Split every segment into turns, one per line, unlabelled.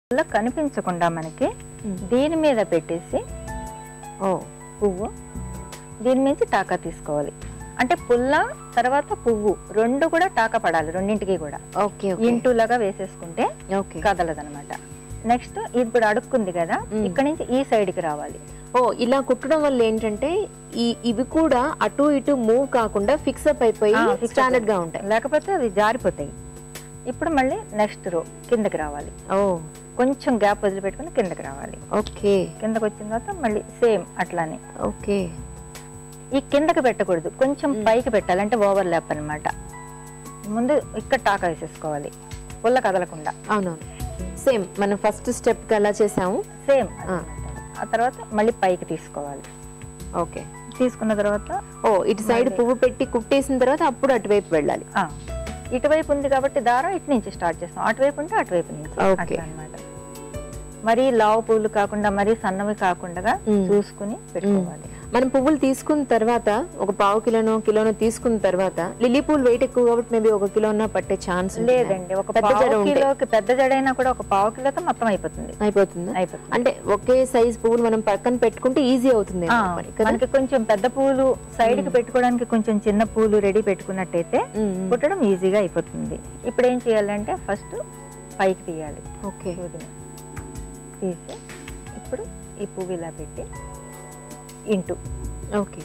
ఇలా కనిపించకుండా మనకి
మ్మ్.
దీని మీద పెట్టేసి
ఓ
పువ్వు దీని నుంచి టాకా తీసుకోవాలి అంటే పుల్ల తర్వాత పువ్వు రెండు కూడా టాకా పడాలి రెండింటికి కూడా
ఓకే ఓకే
ఇంటూ లాగా వేసేసుకుంటే
ఓకే
కదలదనమాట నెక్స్ట్ ఇప్పుడు అడుక్కుంది కదా
మ్మ్.
ఇక్కడ నుంచి ఈ సైడ్ కి రావాలి
ఓ ఇలా కుట్టడం వల్ల ఏంటంటే ఈ ఇవి కూడా అటు ఇటు మూవ్ కాకుండా ఫిక్స్ అప్ అయిపోయి
ఆ, fix
స్టాండర్డ్ గా ఉంటాయి
లేకపోతే అవి జారిపోతాయి ఇప్పుడు మళ్ళీ నెక్స్ట్ రో కిందకి రావాలి
ఓ
కొంచెం గ్యాప్ వదిలిపెట్టుకుని కిందకి రావాలి
ఓకే
కిందకి వచ్చిన తర్వాత మళ్ళీ సేమ్ అట్లానే
ఓకే
ఈ కిందకి పెట్టకూడదు కొంచెం
మ్మ్.
పైకి పెట్టాలి అంటే ఓవర్ ల్యాప్ అనమాట ముందు ఇక్కడ టాకా వేసేసుకోవాలి పుల్ల కదలకుండా
అవునవును సేమ్ మనం ఫస్ట్ స్టెప్ కి ఎలా చేసాము
సేమ్
ఆ.
ఆ తర్వాత మళ్ళీ పైకి తీసుకోవాలి
ఓకే
తీసుకున్న తర్వాత
ఓ ఇటు సైడ్
మళ్ళీ-
పువ్వు పెట్టి కుట్టేసిన తర్వాత అప్పుడు అటువైపు వెళ్ళాలి
ఆ, ఇటువైపు ఉంది కాబట్టి దారం ఇటు నుంచి స్టార్ట్ చేస్తాం అటువైపు ఉంటే అటువైపు నుంచి
Okay.
అట్లా అన్నమాట మరీ లావు పువ్వులు కాకుండా మరీ సన్నవి కాకుండా
మ్మ్.
చూసుకుని పెట్టుకోవాలి
మనం పువ్వులు తీసుకున్న తర్వాత ఒక పావు కిలోనో కిలోనో తీసుకున్న తర్వాత లిల్లీ పూలు వెయిట్ ఎక్కువ కాబట్టి మేబీ ఒక కిలోన పట్టే ఛాన్స్
లేదండి ఒక
పెద్ద జడ
పావు
ఉంటే.
కిలోకి పెద్ద జడైనా కూడా ఒక పావు కిలోతో మొత్తం అయిపోతుంది
అయిపోతుందా
అయిపోతుంది
అంటే ఒకే సైజ్ పువ్వులు మనం పక్కన పెట్టుకుంటే ఈజీ అవుతుంది
ఆ,
మరి కదా
మనకి కొంచెం పెద్ద పూలు సైడ్ కి పెట్టుకోవడానికి కొంచెం చిన్న పూలు రెడీ పెట్టుకున్నట్టయితే
ఉమ్, ఉమ్.
కుట్టడం ఈజీగా అయిపోతుంది ఇప్పుడు ఏం చేయాలంటే ఫస్ట్ పైకి తీయాలి
ఓకే
సూదిని తీసి ఇప్పుడు ఈ పువ్వు ఇలా పెట్టి ఇంటూ
ఓకే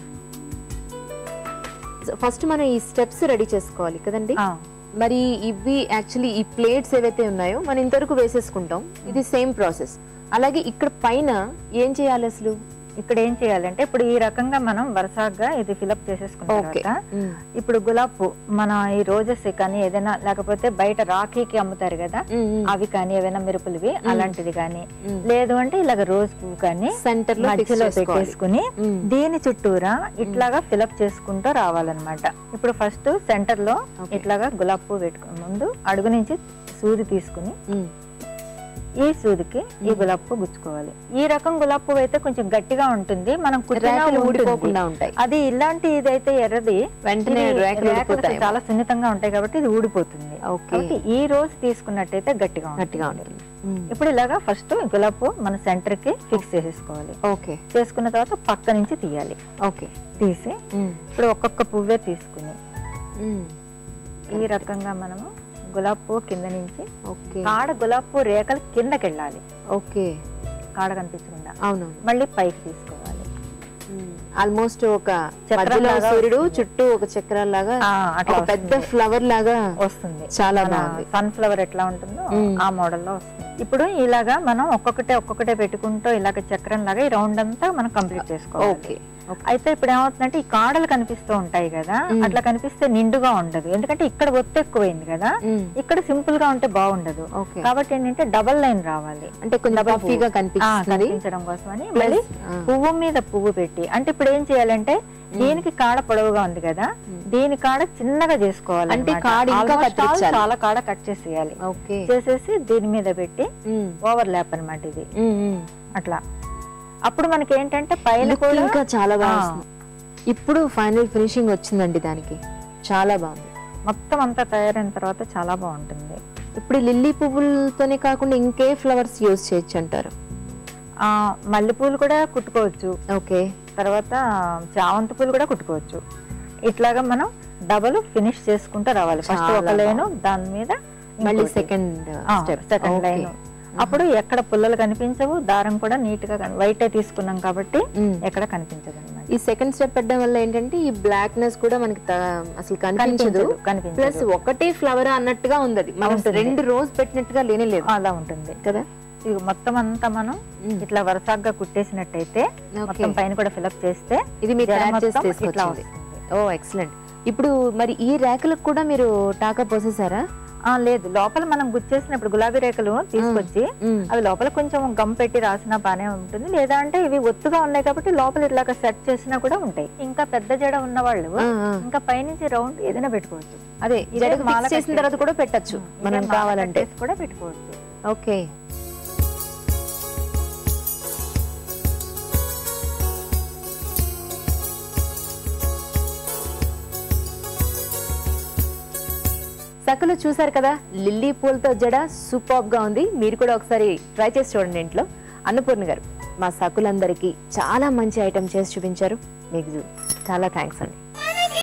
ఫస్ట్ మనం ఈ స్టెప్స్ రెడీ చేసుకోవాలి కదండి
ఆ,
మరి ఇవి యాక్చువల్లీ ఈ ప్లేట్స్ ఏవైతే ఉన్నాయో మనం ఇంతవరకు వేసేసుకుంటాం ఇది సేమ్ ప్రాసెస్ అలాగే ఇక్కడ పైన ఏం చేయాలి అసలు
ఇక్కడ ఏం చేయాలంటే ఇప్పుడు ఈ రకంగా మనం వరుసగా ఇది ఫిలప్ చేసేసుకున్న
ఓకే
తర్వాత ఇప్పుడు గులాబ్ పువ్వు మన ఈ రోజెస్ కానీ ఏదైనా లేకపోతే బయట రాఖీకి అమ్ముతారు కదా అవి కానీ ఏవైనా మెరుపులువి అలాంటిది కానీ
మ్మ్.
లేదు అంటే ఇలాగ రోజ్ పువ్వు కానీ
సెంటర్ లో fix
మధ్యలో
చేసుకోవాలి.
పెట్టేసుకుని
మ్మ్.
దీని చుట్టూరా ఇట్లాగా ఫిలప్ చేసుకుంటూ రావాలన్నమాట ఇప్పుడు ఫస్ట్ సెంటర్ లో
Okay.
ఇట్లాగా గులాబ్ పువ్వు పెట్టుకుని ముందు అడుగు నుంచి సూది తీసుకుని
మ్మ్.
ఈ సూదికి ఈ గులాబ్ పువ్వు గుచ్చుకోవాలి ఈ రకం గులాబ్ పువ్వు అయితే కొంచెం గట్టిగా ఉంటుంది మనం కుట్టినా
రేకులు
ఉంటుంది.
ఊడిపోకుండా ఉంటాయి
అది ఇలాంటి ఇదైతే ఎర్రది
వెంటనే
ఇది
రేకులు
రేకులకు
ఊడిపోతాయి
చాలా సున్నితంగా ఉంటాయి కాబట్టి ఇది ఊడిపోతుంది
ఓకే
కాబట్టి ఈ రోజు తీసుకున్నట్టయితే గట్టిగా
గట్టిగా
ఉంటుంది
ఉంటుంది మ్మ్.
ఇప్పుడు ఇలాగా ఫస్ట్ గులాబ్ పువ్వు మన సెంటర్ కి ఫిక్స్ చేసేసుకోవాలి
ఓకే
చేసుకున్న తర్వాత పక్క నుంచి తీయాలి
ఓకే
తీసి
మ్మ్.
ఇప్పుడు ఒక్కొక్క పువ్వే తీసుకుని
మ్మ్.
ఈ రకంగా మనము గులాబ్ పువ్వు కింద నుంచి
ఓకే
కాడ గులాబ్ పువ్వు రేఖలు కిందకి వెళ్ళాలి
ఓకే
కాడ కనిపించకుండా
అవునవును
మళ్ళీ పైకి తీసుకోవాలి
ఆల్మోస్ట్ ఒక
చక్రం
మధ్యలో
లాగా
సూర్యుడు
వస్తుంది.
చుట్టూ ఒక చక్రం లాగా
ఆ, అట్లా
ఒక పెద్ద
వస్తుంది.
ఫ్లవర్ లాగా
వస్తుంది
చాలా బాగుంది
సన్ఫ్లవర్ ఎట్లా ఉంటుందో
మ్మ్.
ఆ మోడల్లో వస్తుంది ఇప్పుడు ఇలాగా మనం ఒక్కొక్కటే ఒక్కొక్కటే పెట్టుకుంటూ ఇలాగ చక్రం లాగా ఈ రౌండ్ అంతా మనం కంప్లీట్ చేసుకోవాలి
ఓకే
అయితే ఇప్పుడు ఏమవుతుందంటే ఈ కాడలు కనిపిస్తూ ఉంటాయి కదా
మ్మ్.
అట్లా కనిపిస్తే నిండుగా ఉండదు ఎందుకంటే ఇక్కడ ఒత్తు ఎక్కువైంది కదా
మ్మ్.
ఇక్కడ సింపుల్ గా ఉంటే బాగుండదు
ఓకే
కాబట్టి ఏంటంటే డబల్ లైన్ రావాలి
అంటే కొంచెం
Double
పఫీగా
పువ్వు. ఆ,
కనిపిస్తుంది
కనిపించడం కోసమని మళ్ళీ
ఆ.
పువ్వు మీద పువ్వు పెట్టి అంటే ఇప్పుడు ఏం చేయాలంటే దీనికి కాడ పొడవుగా ఉంది కదా
మ్మ్.
దీని కాడ చిన్నగా చేసుకోవాలి
అంటే
అన్నమాట.
కాడ ఇంకా
Almost all
కత్తిరించాలి.
చాలా కాడ కట్ చేసేయాలి
ఓకే
చేసేసి దీని మీద పెట్టి
మ్మ్.
ఓవర్ ల్యాప్ అన్నమాట ఇది
మ్మ్, మ్మ్.
అట్లా అప్పుడు మనకి ఏంటంటే పైన
Look
కూడా
ఇంకా చాలా బాగా
ఆ.
వస్తుంది. ఇప్పుడు ఫైనల్ ఫినిషింగ్ వచ్చిందండి దానికి చాలా బాగుంది
మొత్తం అంతా తయారైన తర్వాత చాలా బాగుంటుంది
ఇప్పుడు లిల్లీ పువ్వులతోనే కాకుండా ఇంకే ఫ్లవర్స్ యూజ్ చేయొచ్చు అంటారు
ఆ మల్లెపూలు కూడా కుట్టుకోవచ్చు
ఓకే
తర్వాత చామంతి పూలు కూడా కుట్టుకోవచ్చు ఇట్లాగా మనం డబల్ ఫినిష్ చేసుకుంటూ రావాలి ఫస్ట్
చాలా
ఒక లైన్ దాని మీద
మళ్ళీ
ఇంకోటి.
సెకండ్
ఆ,
స్టెప్
సెకండ్ లైన్ అప్పుడు ఎక్కడ పుల్లలు కనిపించవు దారం కూడా నీట్ గా వైట్ తీసుకున్నాం కాబట్టి ఎక్కడ కనిపించదు అనమాట
ఈ సెకండ్ స్టెప్ పెట్టడం వల్ల ఏంటంటే ఈ బ్లాక్నెస్ కూడా మనకి త- అసలు కనిపించదు
కనిపించదు
ప్లస్ ఒకటే ఫ్లవర్ అన్నట్టుగా ఉంది అది మనం
ఉంటుంది.
రెండు రోజ్ పెట్టినట్టుగా లేనే లేదు
అలా ఉంటుంది
కదా
ఇది మొత్తం అంతా మనం
మ్మ్.
ఇట్లా వరుసగా కుట్టేసినట్టయితే
Okay.
మొత్తం పైన కూడా ఫిలప్ చేస్తే
ఇది మీరు
జడ
తయారు చేసి
మొత్తం ఇట్లా
తీసుకొచ్చింది
వస్తుంది.
ఓ ఎక్సలెంట్ ఇప్పుడు మరి ఈ రేకులకు కూడా మీరు టాకా పోసేసారా
ఆ లేదు లోపల మనం గుచ్చేసినప్పుడు గులాబీ రేఖలు తీసుకొచ్చి
మ్మ్.
అవి లోపల కొంచెం గమ్ పెట్టి రాసినా బానే ఉంటుంది లేదా అంటే ఇవి ఒత్తుగా ఉన్నాయి కాబట్టి లోపల ఇట్లాగా సెట్ చేసినా కూడా ఉంటాయి ఇంకా పెద్ద జడ ఉన్న వాళ్ళు
ఆ, ఆ.
ఇంకా పైనుంచి రౌండ్ ఏదైనా పెట్టుకోవచ్చు
అదే
ఇదే
జడకు
మాల
ఫిక్స్ చేసిన
కట్టేసి.
తర్వాత కూడా పెట్టచ్చు
ఇదే
మనం
మాల
కావాలంటే
కట్టేసి కూడా పెట్టుకోవచ్చు
ఓకే సకులు చూసారు కదా లిల్లీ పూలతో జడ సూపర్ గా ఉంది మీరు కూడా ఒకసారి ట్రై చేసి చూడండి ఇంట్లో అన్నపూర్ణ గారు మా సకులందరికీ చాలా మంచి ఐటమ్ చేసి చూపించారు మీకు చాలా థ్యాంక్స్ అండి